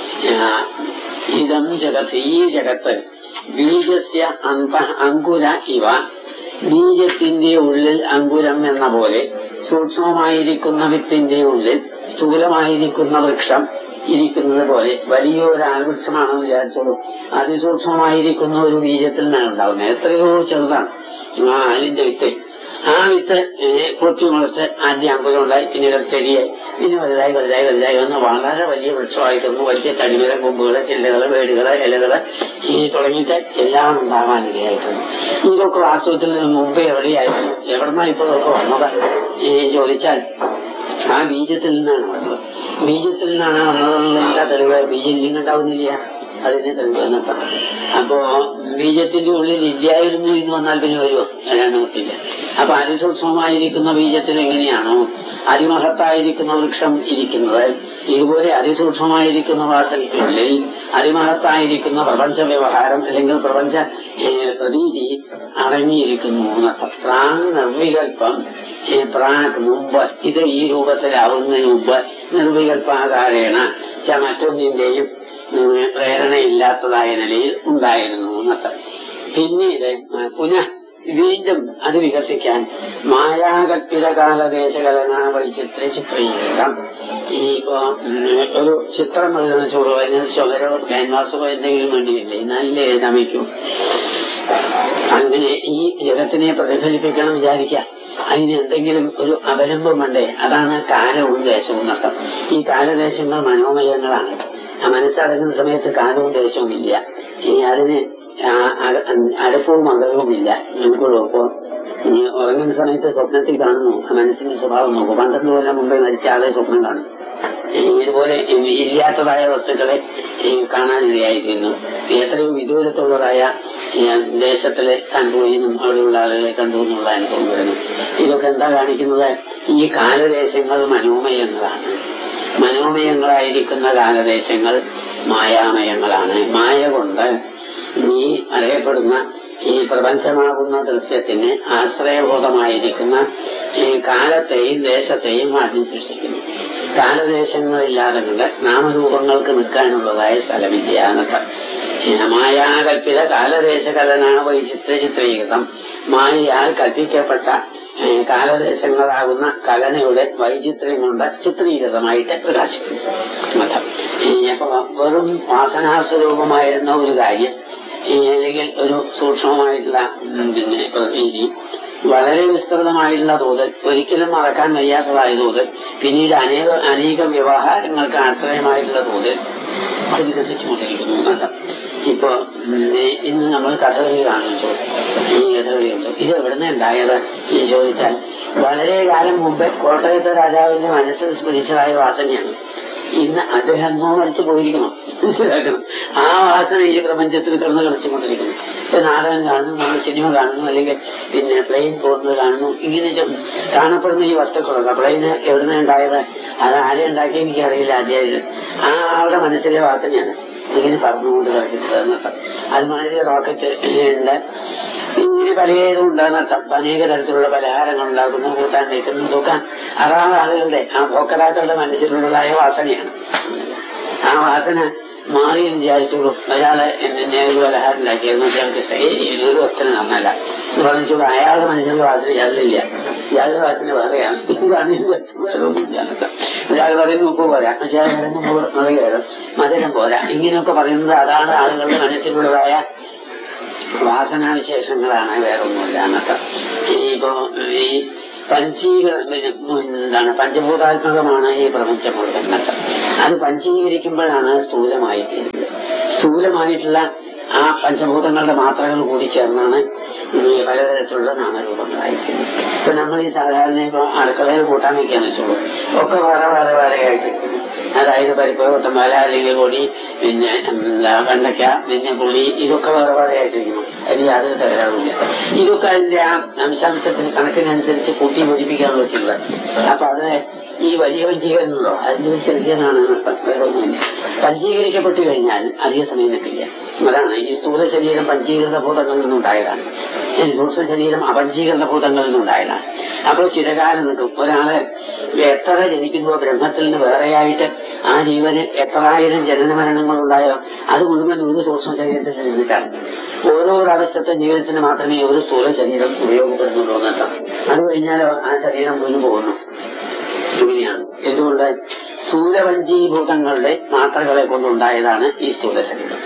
S1: ഇതം ജഗത് ഈ ജഗത്ത് ബീജസ്യ അന്ത അങ്കുര ഇവ ബീജത്തിന്റെ ഉള്ളിൽ അങ്കുരം എന്ന പോലെ സൂക്ഷ്മമായിരിക്കുന്ന വിത്തിന്റെ ഉള്ളിൽ സ്ഥൂലമായിരിക്കുന്ന വൃക്ഷം ഇരിക്കുന്നത് പോലെ വലിയൊരു ആൽവൃക്ഷമാണെന്ന് വിചാരിച്ചോളൂ അതിസൂക്ഷ്മമായിരിക്കുന്ന ഒരു ബീജത്തിൽ നിന്നാണ് ഉണ്ടാവുന്നത് എത്രയോ ചെറുതാണ് ആ ആലിന്റെ വിത്ത് ആ വിത്ത് പൊട്ടി മുളച്ച് ആദ്യം അമ്പലം ഉണ്ടായി പിന്നീട് ഒരു ചെടിയായി പിന്നെ വലുതായി വലുതായി വലുതായി വന്ന് വളരെ വലിയ വൃക്ഷമായിട്ടൊന്ന് വലിയ തടിമര കൊമ്പുകള് ചില്ലകള് വേടുകള് ഇലകള് ഈ തുടങ്ങിയിട്ട് എല്ലാം ഉണ്ടാവാനിടയായിട്ടുണ്ട് ഇതൊക്കെ വാസ്തവത്തിൽ മുമ്പ് എവിടെയായിരുന്നു എവിടുന്നാ ഇപ്പോൾ ഇതൊക്കെ വന്നത് ഈ ചോദിച്ചാൽ ആ ബീജത്തിൽ നിന്നാണ് വന്നത് ബീജത്തിൽ നിന്നാണ് വന്നതെന്നുള്ള തെളിവ് ബീജം ഉണ്ടാവുന്നില്ല അതിന് തെളിവ് എന്നർത്ഥം അപ്പോ ബീജത്തിന്റെ ഉള്ളിൽ ഇല്ലായിരുന്നു എന്ന് വന്നാൽ പിന്നെ വരുമോ അല്ലാതെ നമുക്കില്ല അപ്പൊ അതിസൂക്ഷ്മമായിരിക്കുന്ന ബീജത്തിൽ എങ്ങനെയാണോ അതിമഹത്തായിരിക്കുന്ന വൃക്ഷം ഇരിക്കുന്നത് ഇതുപോലെ അതിസൂക്ഷ്മമായിരിക്കുന്ന വാസനയ്ക്കുള്ളിൽ അതിമഹത്തായിരിക്കുന്ന പ്രപഞ്ച വ്യവഹാരം അല്ലെങ്കിൽ പ്രപഞ്ച പ്രതീതി അടങ്ങിയിരിക്കുന്നു എന്നർത്ഥം പ്രാങ് നിർവികൽപ്പം പ്രാഗ് മുമ്പ് ഇത് ഈ രൂപത്തിലാവുന്നതിന് മുമ്പ് നിർവികൽപ്പാകാരേണ ച മറ്റൊന്നിന്റെയും പ്രേരണയില്ലാത്തതായ നിലയിൽ ഉണ്ടായിരുന്നു എന്നർത്ഥം പിന്നീട് പുനഃ വീണ്ടും അത് വികസിക്കാൻ മായാകൽപ്പിത കാലദേശകലന വൈചിത്ര ചിത്രീകരണം ഈ ഇപ്പോ ഒരു ചിത്രം എഴുതുന്ന ചോറ് അതിന് ചുവരോ ക്യാൻവാസോ എന്തെങ്കിലും വേണ്ടിയില്ലേ നല്ല എഴുതാൻ വയ്ക്കും അങ്ങനെ ഈ ജഗത്തിനെ പ്രതിഫലിപ്പിക്കണം വിചാരിക്കുക അതിന് എന്തെങ്കിലും ഒരു അവലംബം വേണ്ടേ അതാണ് കാലവും ദേശവും എന്നർത്ഥം ഈ കാലദേശങ്ങൾ മനോമയങ്ങളാണ് ആ മനസ്സടങ്ങുന്ന സമയത്ത് കാലവും ദേശവും ഇല്ല ഈ അതിന് അടപ്പവും അകലവുമില്ല നമുക്കുള്ളൂ ഉറങ്ങുന്ന സമയത്ത് സ്വപ്നത്തിൽ കാണുന്നു ആ മനസ്സിന്റെ സ്വഭാവം നോക്കും പന്ത്രണ്ട് കൊല്ലം മുമ്പേ മരിച്ച ആളെ സ്വപ്നം കാണും ഇതുപോലെ ഇല്ലാത്തതായ വസ്തുക്കളെ കാണാനിടയായിരുന്നു എത്രയോ വിദൂരത്തുള്ളതായ ദേശത്തിലെ കണ്ടുപോയിന്നും അവിടെയുള്ള ആളുകളെ കണ്ടു എന്നുള്ള അനുഭവം വരുന്നു ഇതൊക്കെ എന്താ കാണിക്കുന്നത് ഈ കാലദേശങ്ങൾ മനോമയങ്ങളാണ് മനോമയങ്ങളായിരിക്കുന്ന കാലദേശങ്ങൾ മായാമയങ്ങളാണ് മായ കൊണ്ട് ഈ അറിയപ്പെടുന്ന ഈ പ്രപഞ്ചമാകുന്ന ദൃശ്യത്തിന് ആശ്രയബോധമായിരിക്കുന്ന ഈ കാലത്തെയും ദേശത്തെയും ആദ്യം സൃഷ്ടിക്കുന്നു കാലദേശങ്ങളില്ലാതെ കൊണ്ട് നാമരൂപങ്ങൾക്ക് നിൽക്കാനുള്ളതായ സ്ഥലമില്ല എന്നൊക്കെ മായാകൽപ്പിത കാലദേശകലനാണ് വൈചിത്ര ചിത്രീകൃതം മായയാൽ കൽപ്പിക്കപ്പെട്ട കാലദേശങ്ങളാകുന്ന കലനയുടെ വൈചിത്രം കൊണ്ട് ചിത്രീകൃതമായിട്ട് പ്രകാശിക്കുന്നു മതം അപ്പൊ വെറും വാസനാസ്വരൂപമായിരുന്ന ഒരു കാര്യം അല്ലെങ്കിൽ ഒരു സൂക്ഷ്മമായിട്ടുള്ള പിന്നെ പ്രതീതി വളരെ വിസ്തൃതമായിട്ടുള്ള തോതിൽ ഒരിക്കലും മറക്കാൻ വയ്യാത്തതായ തോതിൽ പിന്നീട് അനേക അനേകം വ്യവഹാരങ്ങൾക്ക് ആശ്രയമായിട്ടുള്ള തോതിൽ അത് വികസിച്ചുകൊണ്ടിരിക്കുന്നു എന്നർത്ഥം ഇപ്പോ ഇന്ന് നമ്മൾ കഥകളി കാണുന്നു ഈ കഥകളിയുണ്ട് ഇത് എവിടുന്ന് ഉണ്ടായത് ഈ ചോദിച്ചാൽ വളരെ കാലം മുമ്പ് കോട്ടയത്തെ രാജാവിന്റെ മനസ്സിൽ സ്മരിച്ചതായ വാസനയാണ് ഇന്ന് അദ്ദേഹം എന്നോ മരിച്ചു പോയിരിക്കണം മനസ്സിലാക്കണം ആ വാസന ഈ പ്രപഞ്ചത്തിൽ കിടന്ന് കളിച്ചുകൊണ്ടിരിക്കുന്നു ഇപ്പൊ നാടകം കാണുന്നു നമ്മൾ സിനിമ കാണുന്നു അല്ലെങ്കിൽ പിന്നെ പ്ലെയിൻ പോകുന്നത് കാണുന്നു ഇങ്ങനെ കാണപ്പെടുന്ന ഈ വസ്തുക്കളൊക്കെ പ്ലെയിന് എവിടുന്ന് ഉണ്ടായത് അത് ആരെ ഉണ്ടാക്കി എനിക്കറിയില്ല ആദ്യമായിട്ട് ആ ആളുടെ മനസ്സിലെ വാസനയാണ് ഇങ്ങനെ പറഞ്ഞുകൊണ്ട് കളിക്കുന്നത് എന്നർത്ഥം അതുമാതിരി റോക്കറ്റ് ഉണ്ട് ഇങ്ങനെ പലതും ഉണ്ടാകുന്നർത്ഥം അനേക തരത്തിലുള്ള പലഹാരങ്ങൾ ഉണ്ടാക്കുന്നു കൂട്ടാൻ നിൽക്കുന്നു തൂക്കാൻ അതാണ് ആളുകളുടെ ആ ഭോക്താക്കളുടെ മനസ്സിലുള്ളതായ വാസനയാണ് ആ വാസന മാറി വിചാരിച്ചോളൂ ഒരാളെ എന്നെ ഒരു പലഹാരം ഉണ്ടാക്കിയിരുന്നു അയാൾക്ക് ഒരു വസ്ത്രം നന്നല്ല എന്ന് പറഞ്ഞോളൂ അയാളുടെ മനസ്സിലുള്ള വാസന ഇയാളില്ല ഇയാളുടെ വാസന വേറെയാണ് ഒരാൾ പറയുന്നു ഉപ്പ് പോരാ അയാൾ പറയുന്നു മുളക് കയറും മധുരം പോരാ ഇങ്ങനെയൊക്കെ പറയുന്നത് അതാണ് ആളുകളുടെ മനസ്സിലുള്ളതായ വാസനാവിശേഷങ്ങളാണ് വേറൊന്നുമില്ല എന്നൊക്കെ ഇപ്പോ ഈ പഞ്ചീക എന്താണ് പഞ്ചഭൂതാത്മകമാണ് ഈ പ്രപഞ്ചം മുഴുവൻ എന്നൊക്കെ അത് പഞ്ചീകരിക്കുമ്പോഴാണ് സ്ഥൂലമായി തീരുന്നത് സ്ഥൂലമായിട്ടുള്ള ആ പഞ്ചഭൂതങ്ങളുടെ മാത്രകൾ കൂടി ചേർന്നാണ് ഈ പലതരത്തിലുള്ള നാമരൂപങ്ങളായിരിക്കുന്നത് ഇപ്പൊ നമ്മൾ ഈ സാധാരണ ഇപ്പൊ അടുക്കളയിൽ കൂട്ടാൻ വെക്കാന്ന് വെച്ചോളൂ ഒക്കെ വേറെ വേറെ വേറെ ആയിട്ട് അതായത് പരിപ്പ് കൊത്തമ്പാല അല്ലെങ്കിൽ പൊടി പിന്നെ എന്താ വെണ്ടയ്ക്ക പിന്നെ പുളി ഇതൊക്കെ വേറെ വേറെ ആയിട്ടിരിക്കുന്നു അതിന് യാതൊരു തകരാറുമില്ല ഇതൊക്കെ അതിന്റെ ആ അംശാംശത്തിന് കണക്കിനനുസരിച്ച് കൂട്ടി യോജിപ്പിക്കാന്ന് വെച്ചിട്ടുള്ളത് അപ്പൊ അത് ഈ വലിയ പഞ്ചീകരണമുണ്ടോ അതിന്റെ ഒരു ചെറിയതാണ് വേറൊന്നുമില്ല പഞ്ചീകരിക്കപ്പെട്ടു കഴിഞ്ഞാൽ അധിക സമയം നിൽക്കില്ല അതാണ് ഈ സ്ഥൂല ശരീരം പഞ്ചീകൃത ഭൂതങ്ങളിൽ നിന്നുണ്ടായതാണ് ഈ സൂക്ഷ്മ ശരീരം അപഞ്ചീകൃത ഭൂതങ്ങളിൽ നിന്നുണ്ടായതാണ് അപ്പോൾ ചിരകാലം നിൽക്കും ഒരാള് എത്ര ജനിക്കുന്നുവോ ബ്രഹ്മത്തിൽ നിന്ന് വേറെയായിട്ട് ആ ജീവന് എത്രായിരം ജനന മരണങ്ങളുണ്ടായോ അത് മുഴുവൻ ഒരു സൂക്ഷ്മ ശരീരത്തിൽ നിന്നിട്ടാണ് ഓരോ പ്രാവശ്യത്തെ ജീവിതത്തിന് മാത്രമേ ഒരു സ്ഥൂല ശരീരം ഉപയോഗപ്പെടുന്നുള്ളൂ എന്നർത്ഥം അത് കഴിഞ്ഞാലോ ആ ശരീരം മുഴുവൻ പോകുന്നു ഇങ്ങനെയാണ് എന്തുകൊണ്ട് സ്ഥൂലപഞ്ചീഭൂതങ്ങളുടെ മാത്രകളെ കൊണ്ടുണ്ടായതാണ് ഈ സ്ഥൂല ശരീരം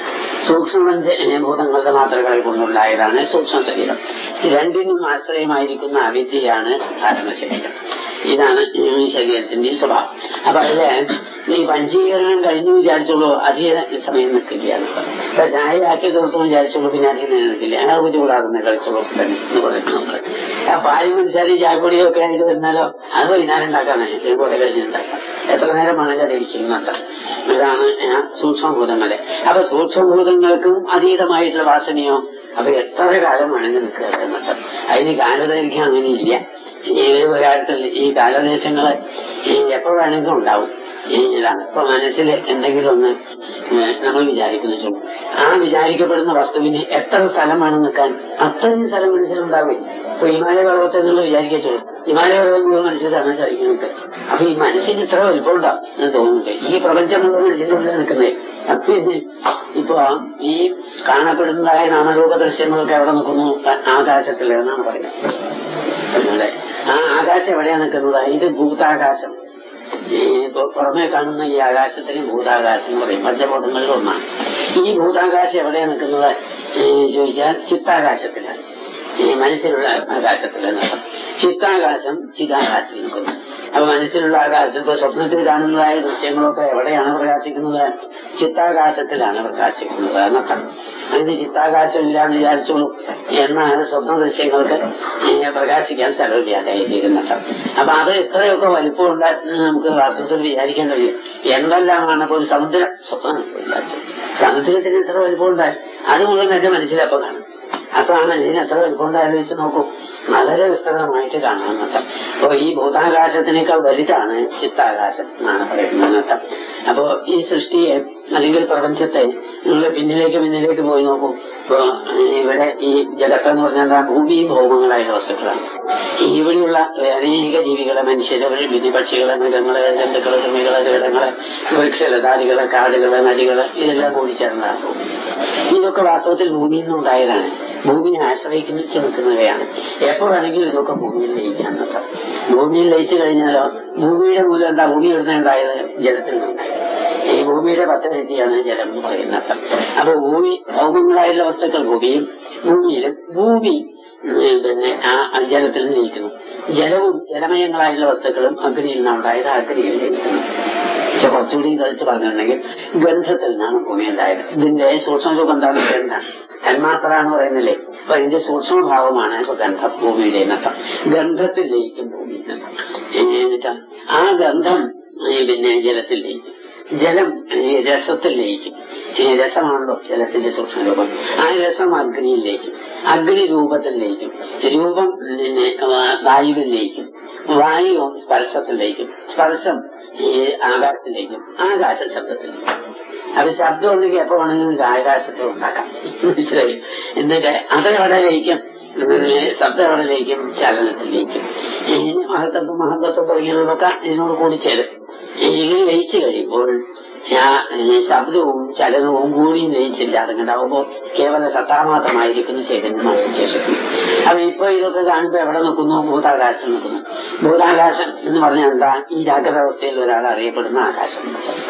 S1: സൂക്ഷ്മപഞ്ചഭൂതങ്ങളുടെ മാത്രകളെ കൊണ്ടുണ്ടായതാണ് സൂക്ഷ്മ ശരീരം രണ്ടിനും ആശ്രയമായിരിക്കുന്ന അവിദ്യയാണ് സാധാരണ ശരീരം ഇതാണ് ഈ ശരീരത്തിന്റെ സ്വഭാവം അപ്പൊ അതില് ഈ പഞ്ചീകരണം കഴിഞ്ഞു വിചാരിച്ചോളൂ അധിക സമയം നിൽക്കില്ല ഇപ്പൊ ചായ ആക്കി തീർത്തു വിചാരിച്ചോളൂ പിന്നെ അധികം നിൽക്കില്ല ആ ബുദ്ധിമുട്ടാകുന്ന കളിച്ചോളൂ തന്നെ എന്ന് പറയുന്നത് നമ്മള് ആ പാല് മനസ്സിലായി ചായപ്പൊടിയോ ഒക്കെ ആയിട്ട് വരുന്നാലോ അത് വൈകുന്നേരം ഉണ്ടാക്കാണ് കുറെ കഴിഞ്ഞ് ഉണ്ടാക്കാം എത്ര നേരം വേണമെങ്കിൽ അത് ഇരിക്കുന്നുണ്ട് ഇതാണ് ആ സൂക്ഷ്മഭൂതങ്ങളെ അപ്പൊ സൂക്ഷ്മഭൂതങ്ങൾക്കും അതീതമായിട്ടുള്ള വാസനയോ അപ്പൊ എത്ര കാലം വേണമെങ്കിൽ നിൽക്കുക എന്നർത്ഥം അതിന് കാലദൈർഘ്യം അങ്ങനെ ഇല്ല ഈ ഒരു കാര്യത്തിൽ ഈ കാലദേശങ്ങള് ഈ എപ്പോ വേണമെങ്കിലും ഉണ്ടാവും ഈ ഇതാണ് ഇപ്പൊ മനസ്സിൽ എന്തെങ്കിലും ഒന്ന് ഏഹ് നമ്മൾ വിചാരിക്കുന്നു വെച്ചോ. ആ വിചാരിക്കപ്പെടുന്ന വസ്തുവിന് എത്ര സ്ഥലം വേണം നിൽക്കാൻ അത്രയും സ്ഥലം മനസ്സിലുണ്ടാവും ഇപ്പൊ ഹിമാലയ പർവ്വതം എന്നുള്ള വിചാരിക്കച്ചോളൂ ഹിമാലയ പർവ്വതം മുഴുവൻ മനസ്സിലാണ് ചലിക്കുന്നത് അപ്പൊ ഈ മനസ്സിന് ഇത്ര വലുപ്പം ഉണ്ടാവും എന്ന് തോന്നുന്നുണ്ട് ഈ പ്രപഞ്ചം മുഴുവൻ മനസ്സിനുള്ളിൽ നിൽക്കുന്നത് അപ്പൊ ഇത് ഇപ്പൊ ഈ കാണപ്പെടുന്നതായ നാമരൂപ ദൃശ്യങ്ങളൊക്കെ എവിടെ നിൽക്കുന്നു ആകാശത്തിൽ എന്നാണ് പറയുന്നത് അല്ലേ? ആ ആകാശം എവിടെയാ നിൽക്കുന്നത് ഇത് ഭൂതാകാശം ഈ ഇപ്പൊ പുറമേ കാണുന്ന ഈ ആകാശത്തിന് ഭൂതാകാശം എന്ന് പറയും പഞ്ചഭൂതങ്ങളിൽ ഒന്നാണ് ഈ ഭൂതാകാശം എവിടെയാ നിൽക്കുന്നത് ഏ, ചോദിച്ചാൽ ചിത്താകാശത്തിലാണ് ഈ മനസ്സിലുള്ള ആകാശത്തിൽ എന്നർത്ഥം ചിത്താകാശം ചിതാകാശത്തിൽ നിൽക്കുന്നു അപ്പൊ മനസ്സിലുള്ള ആകാശം ഇപ്പൊ സ്വപ്നത്തിൽ കാണുന്നതായ ദൃശ്യങ്ങളൊക്കെ എവിടെയാണ് പ്രകാശിക്കുന്നത് ചിത്താകാശത്തിലാണ് പ്രകാശിക്കുന്നത് എന്നർത്ഥം അങ്ങനെ ചിത്താകാശം ഇല്ലാന്ന് വിചാരിച്ചോളൂ എന്നാൽ സ്വപ്ന ദൃശ്യങ്ങൾക്ക് ഇങ്ങനെ പ്രകാശിക്കാൻ സ്ഥലമില്ലാതായി തീരുന്നർത്ഥം അപ്പൊ അത് ഇത്രയൊക്കെ വലിപ്പമുണ്ട് എന്ന് നമുക്ക് വാസ്തവത്തിൽ വിചാരിക്കാൻ കഴിയും എന്തെല്ലാമാണ് ഇപ്പോൾ ഒരു സമുദ്രം സ്വപ്നം വിചാരിച്ചു സമുദ്രത്തിന് എത്ര വലിപ്പമുണ്ടായി അത് മുഴുവൻ എന്റെ മനസ്സിലപ്പോ കാണും അപ്പൊ ആ മനസ്സിന് എത്ര വലിപ്പമുണ്ടായെന്ന് വെച്ച് നോക്കൂ വളരെ വിസ്തൃതമായിട്ട് കാണാമെന്നർത്ഥം അപ്പൊ ഈ ഭൂതാകാശത്തിനേക്കാൾ വലുതാണ് ചിത്താകാശം എന്നാണ് പറയുന്നത് എന്നർത്ഥം അപ്പോ ഈ സൃഷ്ടിയെ അല്ലെങ്കിൽ പ്രപഞ്ചത്തെ നിങ്ങൾ പിന്നിലേക്ക് പിന്നിലേക്ക് പോയി നോക്കൂ ഇപ്പൊ ഇവിടെ ഈ ജഗത്ത് എന്ന് പറഞ്ഞാൽ എന്താ ഭൂമിയും ഭൗമങ്ങളായ വസ്തുക്കളാണ് ഇവിടെയുള്ള അനേക ജീവികളെ മനുഷ്യരെ പിന്നെ പക്ഷികളെ മൃഗങ്ങളെ ജന്തുക്കളെ കൃമികളെ കീടങ്ങളെ വൃക്ഷലതാദികളെ കാടുകളെ നദികളെ ഇതെല്ലാം കൂടി ചേർന്നതാണ് ഭൂമി ഇതൊക്കെ വാസ്തവത്തിൽ ഭൂമിയിൽ നിന്നുണ്ടായതാണ് ഭൂമിയെ ആശ്രയിച്ച് നിൽക്കുന്നവയാണ് എപ്പോ വേണമെങ്കിലും ഇതൊക്കെ ഭൂമിയിൽ ലയിക്കാൻ നിർത്താം ഭൂമിയിൽ ലയിച്ചു കഴിഞ്ഞാലോ ഭൂമിയുടെ മൂലം എന്താ ഭൂമി എവിടുന്ന ഉണ്ടായത് ജലത്തിൽ നിന്നുണ്ടായത് ഈ ഭൂമിയുടെ പദ്ധതിയാണ് ജലം എന്ന് പറയുന്ന അർത്ഥം അപ്പൊ ഭൂമി ഭൗമങ്ങളായുള്ള വസ്തുക്കൾ ഭൂമിയും ഭൂമിയിലും ഭൂമി ഉം, പിന്നെ ആ ജലത്തിൽ നിൽക്കുന്നു ജലവും ജലമയങ്ങളായുള്ള വസ്തുക്കളും അഗ്നിയിൽ നിന്നാണ് ഉണ്ടായത് അഗ്നിയിൽ ലയിക്കുന്നു പക്ഷെ കുറച്ചുകൂടി കളിച്ച് പറഞ്ഞിട്ടുണ്ടെങ്കിൽ ഗന്ധത്തിൽ നിന്നാണ് ഭൂമി ഉണ്ടായത് ഇതിന്റെ സൂക്ഷ്മരൂപം എന്താണ് ഗന്ധം തന്മാത്ര എന്ന് പറയുന്നില്ലേ അപ്പൊ ഇതിന്റെ സൂക്ഷ്മഭാവമാണ് ഇപ്പൊ ഗന്ധം ഭൂമിയുടെ എന്നർത്ഥം ഗന്ധത്തിൽ ലയിക്കും ഭൂമി എന്നർത്ഥം എന്നിട്ട് ആ ഗന്ധം ഈ പിന്നെ ജലത്തിൽ ലയിക്കും ജലം ഈ രസത്തിൽ ലയിക്കും ഈ രസമാണല്ലോ ജലത്തിന്റെ സൂക്ഷ്മരൂപം ആ രസം അഗ്നിയിൽ ലയിക്കും അഗ്നി രൂപത്തിൽ ലയിക്കും രൂപം പിന്നെ വായുവിൽ ലയിക്കും വായു സ്പർശത്തിൽ ലയിക്കും സ്പർശം ഈ ആകാശത്തിലേക്കും ആകാശം ശബ്ദത്തിലേക്കും അത് ശബ്ദം ഉണ്ടെങ്കിൽ എപ്പോ വേണമെങ്കിലും ആകാശത്തിൽ ഉണ്ടാക്കാം മനസ്സിലായി എന്നിട്ട് അത് എവിടെ ലയിക്കും ഉം, ശബ്ദം എവിടെ ലയിക്കും ചലനത്തിലേക്കും ഈ മഹത്വത്വം മഹത്വത്വം തുടങ്ങിയതൊക്കെ ഇതിനോട് കൂടി ചേരും ഇങ്ങനെ ലയിച്ചു കഴിയുമ്പോൾ ആ ഈ ശബ്ദവും ചലനവും കൂടിയും ലയിച്ചില്ല അതുകൊണ്ടാവുമ്പോൾ കേവല സത്താമാത്രമായിരിക്കുന്ന ചൈതന്യമാണ് ശേഷിക്കും അപ്പൊ ഇപ്പൊ ഇതൊക്കെ കാണുമ്പോ എവിടെ നിൽക്കുന്നു ഭൂതാകാശം നിൽക്കുന്നു ഭൂതാകാശം എന്ന് പറഞ്ഞാൽ എന്താ ഈ ജാഗ്രത അവസ്ഥയിൽ ഒരാൾ അറിയപ്പെടുന്ന ആകാശം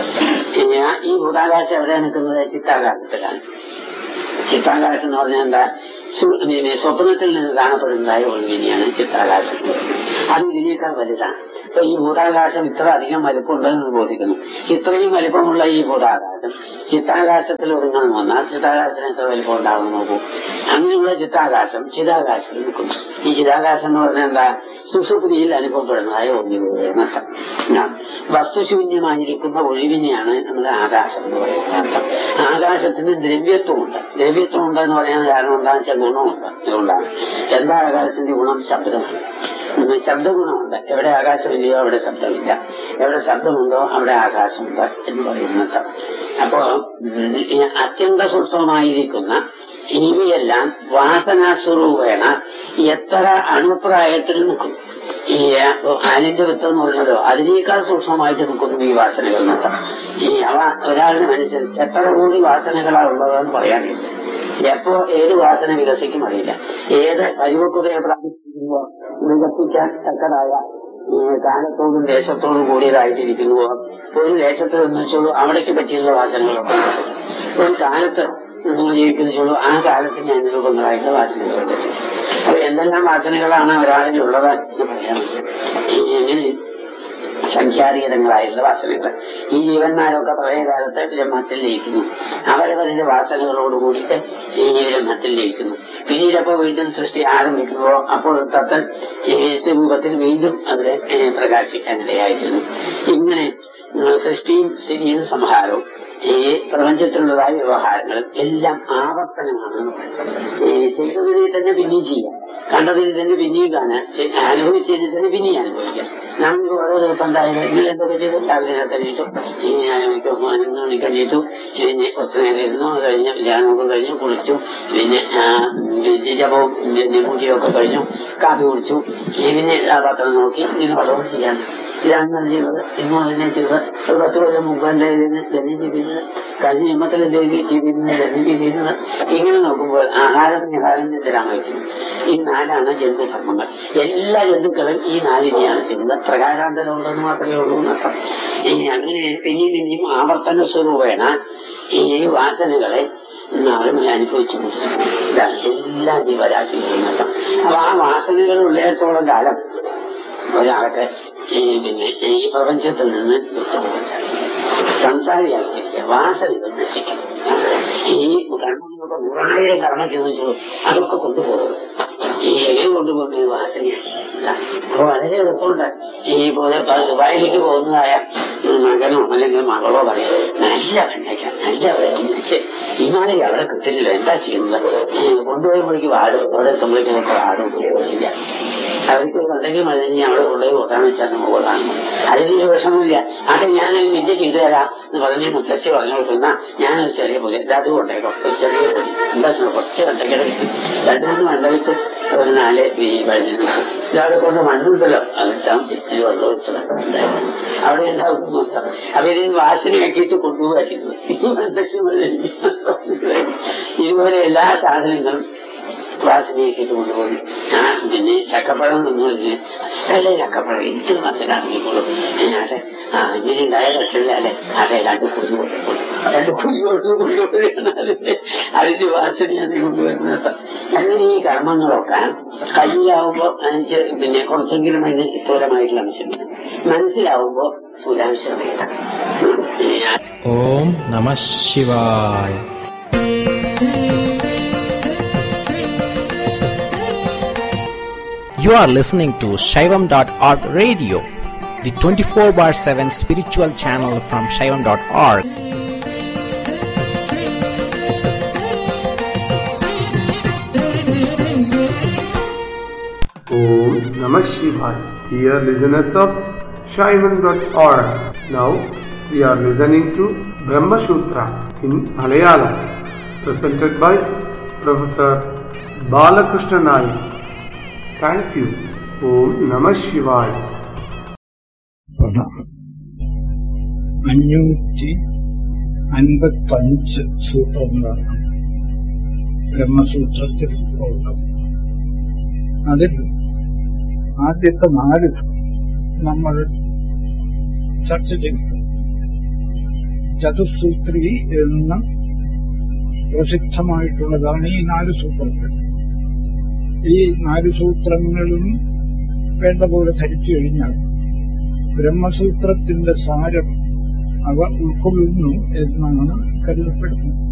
S1: ഇനി ആ- ഈ ഭൂതാകാശം എവിടെ നിൽക്കുന്നത് ചിത്താകാശത്തിലാണ് ചിത്താകാശം എന്ന് പറഞ്ഞാൽ എന്താ സു- പിന്നെ സ്വപ്നത്തിൽ നിന്ന് കാണപ്പെടുന്നതായ ഒഴിവിനെയാണ് ചിത്താകാശം അത് ഇതിനേക്കാൾ വലുതാണ് ഇപ്പൊ ഈ ഭൂതാകാശം ഇത്ര അധികം വലിപ്പമുണ്ടെന്ന് ബോധിക്കുന്നു ഇത്രയും വലിപ്പമുള്ള ഈ ഭൂതാകാശം ചിത്താകാശത്തിൽ ഒതുങ്ങണം വന്നാൽ ചിത്താകാശത്തിന് എത്ര വലിപ്പം ഉണ്ടാവും നോക്കൂ അങ്ങനെയുള്ള ചിത്താകാശം ചിതാകാശത്തിൽ നിൽക്കുന്നു ഈ ചിതാകാശം എന്ന് പറഞ്ഞാൽ എന്താ സുസുപ്തിയിൽ അനുഭവപ്പെടുന്നതായ ഒന്നിനർത്ഥം വസ്തുശൂന്യമായിരിക്കുന്ന ഒഴിവിനെയാണ് നമ്മൾ ആകാശം എന്ന് പറയുന്നത് അർത്ഥം ആകാശത്തിന് ദ്രവ്യത്വമുണ്ട് ദ്രവ്യത്വമുണ്ട് എന്ന് പറയാൻ കാരണം എന്താണെന്ന് വെച്ചാൽ ഗുണമുണ്ട് അതുകൊണ്ടാണ് എന്താ ആകാശത്തിന്റെ ഗുണം ശബ്ദമാണ് ഉം, ശബ്ദഗുണമുണ്ട് എവിടെ ആകാശമില്ലയോ അവിടെ ശബ്ദമില്ല എവിടെ ശബ്ദമുണ്ടോ അവിടെ ആകാശമുണ്ട് എന്ന് പറയുന്നത് അപ്പോ ഉം, ഈ അത്യന്ത സൂക്ഷ്മമായിരിക്കുന്ന ഇവയെല്ലാം വാസനാസ്വരൂപേണ എത്ര അണുപ്രായത്തിൽ നിൽക്കും ഈ ആനിന്റെ വിത്ത് എന്ന് പറഞ്ഞല്ലോ അതിനേക്കാൾ സൂക്ഷ്മമായിട്ട് നിൽക്കുന്നു ഈ വാസനകൾ എന്നൊക്കെ ഈ അവ ഒരാളുടെ മനസ്സിൽ എത്ര കൂടി വാസനകളാ ഉള്ളതെന്ന് പറയാനില്ല എപ്പോ ഏത് വാസന വികസിക്കും അറിയില്ല ഏത് പരിവക്കുതയെ പ്രാപിക്കുമ്പോ വികസിക്കാൻ തക്കതായ ഈ കാലത്തോടും ദേശത്തോടും കൂടിയതായിട്ടിരിക്കുന്നുവോ ഒരു ദേശത്ത് നിന്ന് വെച്ചോളൂ അവിടേക്ക് പറ്റിയുള്ള വാസനകളൊക്കെ വികസിക്കും ഒരു കാലത്ത് നിങ്ങൾ ജീവിക്കുന്നുള്ളൂ ആ കാലത്തിന് അനുരൂപങ്ങളായിട്ടുള്ള വാസനകളുണ്ട് അപ്പൊ എന്തെല്ലാം വാസനകളാണ് ഒരാളിൽ ഉള്ളത് എന്ന് പറയാൻ പറ്റും എങ്ങനെ സംഖ്യാതീതങ്ങളായിട്ടുള്ള വാസനകൾ ഈ ജീവന്മാരൊക്കെ പഴയ കാലത്ത് ബ്രഹ്മത്തിൽ ലയിക്കുന്നു അവരവരുടെ വാസനകളോട് കൂടിയിട്ട് ഈ ബ്രഹ്മത്തിൽ ലയിക്കുന്നു പിന്നീട് അപ്പോൾ വീണ്ടും സൃഷ്ടി ആരംഭിക്കുമ്പോൾ അപ്പോൾ തത്തൻ ഈ സ്വരൂപത്തിൽ വീണ്ടും അവിടെ പ്രകാശിക്കാനിടയായിരുന്നു ഇങ്ങനെ സൃഷ്ടിയും സ്ഥിതിയും സംഹാരവും ഈ പ്രപഞ്ചത്തിലുള്ളതായ വ്യവഹാരങ്ങളും എല്ലാം ആവർത്തനമാണെന്ന് പറയുന്നത് ഈ ചെയ്തതിനെ തന്നെ പിന്നെയും ചെയ്യാം കണ്ടതിൽ തന്നെ പിന്നെയും കാണാൻ അനുഭവിച്ചതിൽ തന്നെ പിന്നെയും അനുഭവിക്കാം നമുക്ക് ഓരോ ദിവസം ഉണ്ടായത് ഇന്നലെ എന്തൊക്കെ ചെയ്തു രാവിലെ നേരത്തെ എണീറ്റു പതിനൊന്ന് മണിക്ക് എണീറ്റു പിന്നെ കുറച്ച് നേരം ഇരുന്നു അത് കഴിഞ്ഞ് ധ്യാനമൊക്കെ കഴിഞ്ഞു കുളിച്ചു പിന്നെ ജപവും പിന്നെ പൂജയൊക്കെ കഴിഞ്ഞു കാപ്പി കുടിച്ചു പിന്നെ ആ പത്രം നോക്കി ഇങ്ങനെ പടവും ചെയ്യാൻ ഇതാണ് ചെയ്തത് ഇന്നും അതിനെ ചെയ്തത് ഒരു പത്ത് കൊല്ലം മുമ്പ് എന്റെ ഇതിന് ധന്യം ചെയ്തിരുന്നത് കഴിഞ്ഞ ജന്മത്തിൽ എന്റെ ചെയ്തിരുന്നത് ധന്യം ചെയ്തിരുന്നത് ഇങ്ങനെ നോക്കുമ്പോൾ ആഹാരം നിഹാരം നിദ്രാമയക്കുന്നു ഈ നാലാണ് ജന്തുധർമ്മങ്ങൾ എല്ലാ ജന്തുക്കളും ഈ നാലിനെയാണ് ചെയ്യുന്നത് പ്രകാശാന്തരം ഉണ്ടെന്ന് മാത്രമേ ഉള്ളൂ എന്നർത്ഥം അങ്ങനെ പിന്നെയും പിന്നെയും ആവർത്തന സ്വരൂപേണ ഈ വാസനകളെ നാളും അനുഭവിച്ചുകൊണ്ടിരിക്കുന്നു ഇതാണ് എല്ലാ ജീവരാശികളും നഷ്ടം അപ്പൊ ആ വാസനകൾ ഉള്ളിടത്തോളം കാലം ഒരാൾക്ക് ഈ പിന്നെ ഈ പ്രപഞ്ചത്തിൽ നിന്ന് വിട്ടുപോകാൻ സാധിക്കും സംസാരിയാക്കിയിരിക്കുക വാസനകൾ നശിക്കും ഈ കർമ്മങ്ങളൊക്കെ നൂറായിരം കർമ്മം ചെയ്തു വെച്ചു അതൊക്കെ കൊണ്ടുപോകും ഈ എങ്ങനെ കൊണ്ടുപോകുന്നത് വാസനയാണ് അപ്പൊ വളരെ എളുപ്പമുണ്ട് ഈ പോലെ ദുബായിലേക്ക് പോകുന്നതായ മകനോ അല്ലെങ്കിൽ മകളോ പറയും നല്ല വെണ്ണയ്ക്ക നല്ല വെണ്ണയ്ക്ക് ഹിമാലയ അവിടെ കിട്ടില്ല എന്താ ചെയ്യുന്നത് കൊണ്ടുപോയപ്പോഴേക്ക് വാടും അവിടെ എത്തുമ്പോഴേക്കൊക്കെ വാടും ഉപയോഗിക്കില്ല അവർക്ക് ഉണ്ടെങ്കിൽ മതി അവിടെ കൊണ്ടുപോയി കൂട്ടാന്ന് വെച്ചാൽ നമുക്ക് കൊള്ളാണ് അതിന് വിഷമമില്ല അത് ഞാൻ വിദ്യ ചെയ്തു തരാം എന്ന് പറഞ്ഞ് മുത്തശ്ശി പറഞ്ഞു കൊടുക്കുന്ന ഞാനൊരു ചെറിയ പുതിയ അത് കൊണ്ടേക്കോ ഒരു ചെറിയ പൊടി എന്താ കുറച്ച് വെണ്ടയ്ക്കട രണ്ടു മൂന്ന് വെണ്ട വിട്ട് ഒരു നാല് ഈ വഴുതി ഇയാളെ കൊണ്ട് മണ്ണുണ്ടല്ലോ അതിട്ടാൻ ഇത്തിരി വെള്ളം ഒഴിച്ചത് അവിടെ ഉണ്ടാവും മൊത്തം അപ്പൊ ഇതിന് വാസനയാക്കിയിട്ട് കൊണ്ടുപോകാക്കുന്നത് ഇതുപോലെ എല്ലാ സാധനങ്ങളും വാസനയാക്കിയിട്ട് കൊണ്ടുപോയി ഞാൻ പിന്നെ ചക്കപ്പഴം നിന്ന് പറഞ്ഞ് അസല ചക്കപ്പഴം എന്ത് മനസ്സിലാക്കിക്കോളും അതെ ആ ഇങ്ങനെ ഉണ്ടായ രക്ഷയില്ലേ അതെ രണ്ട് കുഞ്ഞു കൊണ്ടുപോയി രണ്ട് കുഞ്ഞു കൊണ്ടുപോയാണ് അതിന്റെ അതിന്റെ വാസനയാണ് കൊണ്ടുവരുന്നത് അങ്ങനെ ഈ കർമ്മങ്ങളൊക്കെ കയ്യിലാവുമ്പോ അതിന് പിന്നെ കുറച്ചെങ്കിലും അതിന് സ്ഥൂലമായിട്ടുള്ള അംശമുണ്ട് മനസ്സിലാവുമ്പോ സ്ഥൂലാംശം വേണ്ട
S2: ഓം നമ ശിവായ You are listening to Shaivam.org radio, the 24 bar 7 spiritual channel from Shaivam.org.
S3: Om Namah Shivaya. Dear listeners of Shaivan.org. Now we are listening to Brahma Sutra in Malayalam, presented by Professor Balakrishna Nayak. Thank you. Om Namah Shivaya.
S4: പ്രണാമം അഞ്ഞൂറ്റി അൻപത്തഞ്ച് സൂത്രങ്ങളാണ് ബ്രഹ്മസൂത്രത്തിൽ ഉള്ളത് അതിൽ ആദ്യത്തെ നാല് നമ്മൾ ചർച്ച ചെയ്തു ചതുസൂത്രി എന്ന പ്രസിദ്ധമായിട്ടുള്ളതാണ് ഈ നാല് സൂത്രങ്ങൾ ഈ നാല് സൂത്രങ്ങളും വേണ്ട പോലെ ധരിച്ചു കഴിഞ്ഞാൽ ബ്രഹ്മസൂത്രത്തിന്റെ സാരം അവ ഉൾക്കൊള്ളുന്നു എന്നാണ് കരുതപ്പെടുന്നത്